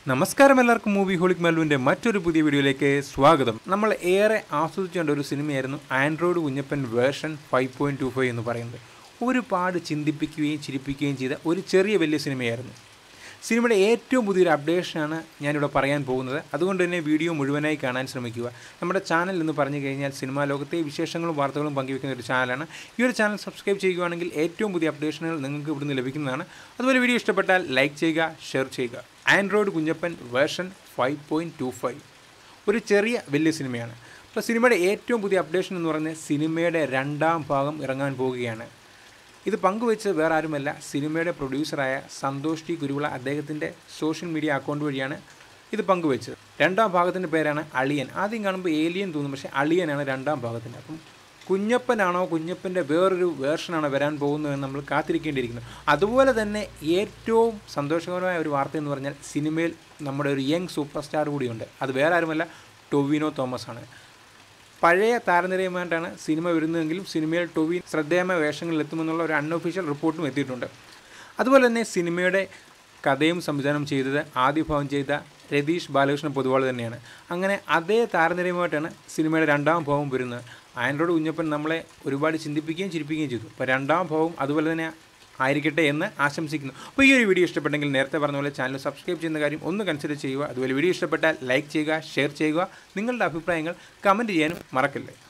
നമസ്കാരം എല്ലാവർക്കും movie holic മല്ലുവിൻ്റെ മറ്റൊരു പുതിയ വീഡിയോയിലേക്ക് സ്വാഗതം നമ്മൾ ഏറെ ആസ്വദിച്ചുകൊണ്ട് ഒരു സിനിമയായിരുന്നു Android Kunjappan version five point two five എന്ന് പറയുന്നത് ഒരുപാട് ചിന്തിപ്പിക്കുകയും ചിരിപ്പിക്കുകയും ചെയ്ത ഒരു ചെറിയ വലിയ സിനിമയായിരുന്നു സിനിമയുടെ ഏറ്റവും പുതിയൊരു അപ്ഡേഷനാണ് ഞാനിവിടെ പറയാൻ പോകുന്നത് അതുകൊണ്ട് തന്നെ വീഡിയോ മുഴുവനായി കാണാൻ ശ്രമിക്കുക നമ്മുടെ ചാനൽ എന്ന് പറഞ്ഞു കഴിഞ്ഞാൽ സിനിമാ ലോകത്തെ വിശേഷങ്ങളും വാർത്തകളും പങ്കുവയ്ക്കുന്ന ഒരു ചാനലാണ് ഈ ഒരു ചാനൽ സബ്സ്ക്രൈബ് ചെയ്യുകയാണെങ്കിൽ ഏറ്റവും പുതിയ അപ്ഡേഷനുകൾ നിങ്ങൾക്ക് ഇവിടുന്ന് ലഭിക്കുന്നതാണ് അതുപോലെ വീഡിയോ ഇഷ്ടപ്പെട്ടാൽ ലൈക്ക് ചെയ്യുക ഷെയർ ചെയ്യുക Android Kunjappan version five point two five ഒരു ചെറിയ വലിയ സിനിമയാണ് അപ്പോൾ സിനിമയുടെ ഏറ്റവും പുതിയ അപ്ഡേഷൻ എന്ന് പറയുന്നത് സിനിമയുടെ രണ്ടാം ഭാഗം ഇറങ്ങാൻ പോവുകയാണ് ഇത് പങ്കുവെച്ച് വേറെ ആരുമല്ല സിനിമയുടെ പ്രൊഡ്യൂസറായ സന്തോഷ് ടി കുരുവിള അദ്ദേഹത്തിൻ്റെ സോഷ്യൽ മീഡിയ അക്കൗണ്ട് വഴിയാണ് ഇത് പങ്കുവെച്ചത് രണ്ടാം ഭാഗത്തിൻ്റെ പേരാണ് അളിയൻ ആദ്യം കാണുമ്പോൾ ഏലിയൻ തോന്നും പക്ഷേ അളിയനാണ് രണ്ടാം ഭാഗത്തിൻ്റെ അപ്പം കുഞ്ഞപ്പനാണോ കുഞ്ഞപ്പൻ്റെ വേറൊരു വേർഷനാണോ വരാൻ പോകുന്നതെന്ന് നമ്മൾ കാത്തിരിക്കേണ്ടിയിരിക്കുന്നു അതുപോലെ തന്നെ ഏറ്റവും സന്തോഷകരമായ ഒരു വാർത്ത എന്ന് പറഞ്ഞാൽ സിനിമയിൽ നമ്മുടെ ഒരു യങ് സൂപ്പർ സ്റ്റാർ കൂടിയുണ്ട് അത് വേറെ ആരുമല്ല ടൊവിനോ തോമസ് ആണ് പഴയ താരനിരയുമായിട്ടാണ് സിനിമ വരുന്നതെങ്കിലും സിനിമയിൽ ടൊവി ശ്രദ്ധേയമായ വേഷങ്ങളിൽ എത്തുമെന്നുള്ള ഒരു അൺഒഫീഷ്യൽ റിപ്പോർട്ടും എത്തിയിട്ടുണ്ട് അതുപോലെ തന്നെ സിനിമയുടെ കഥയും സംവിധാനം ചെയ്തത് ആദ്യ ഭാഗം ചെയ്ത രതീഷ് ബാലകൃഷ്ണ പൊതുവാൾ തന്നെയാണ് അങ്ങനെ അതേ താരനിരയുമായിട്ടാണ് സിനിമയുടെ രണ്ടാം ഭാവം വരുന്നത് ആൻഡ്രോയിഡ് കുഞ്ഞപ്പൻ നമ്മളെ ഒരുപാട് ചിന്തിപ്പിക്കുകയും ചിരിപ്പിക്കുകയും ചെയ്തു അപ്പോൾ രണ്ടാം ഭാവം അതുപോലെ തന്നെ ആയിരിക്കട്ടെ എന്ന് ആശംസിക്കുന്നു അപ്പോൾ ഈ ഒരു വീഡിയോ ഇഷ്ടപ്പെട്ടെങ്കിൽ നേരത്തെ പറഞ്ഞ പോലെ ചാനൽ സബ്സ്ക്രൈബ് ചെയ്യുന്ന കാര്യം ഒന്ന് കൺസിഡർ ചെയ്യുക അതുപോലെ വീഡിയോ ഇഷ്ടപ്പെട്ടാൽ ലൈക്ക് ചെയ്യുക ഷെയർ ചെയ്യുക നിങ്ങളുടെ അഭിപ്രായങ്ങൾ കമൻറ്റ് ചെയ്യാനും മറക്കല്ലേ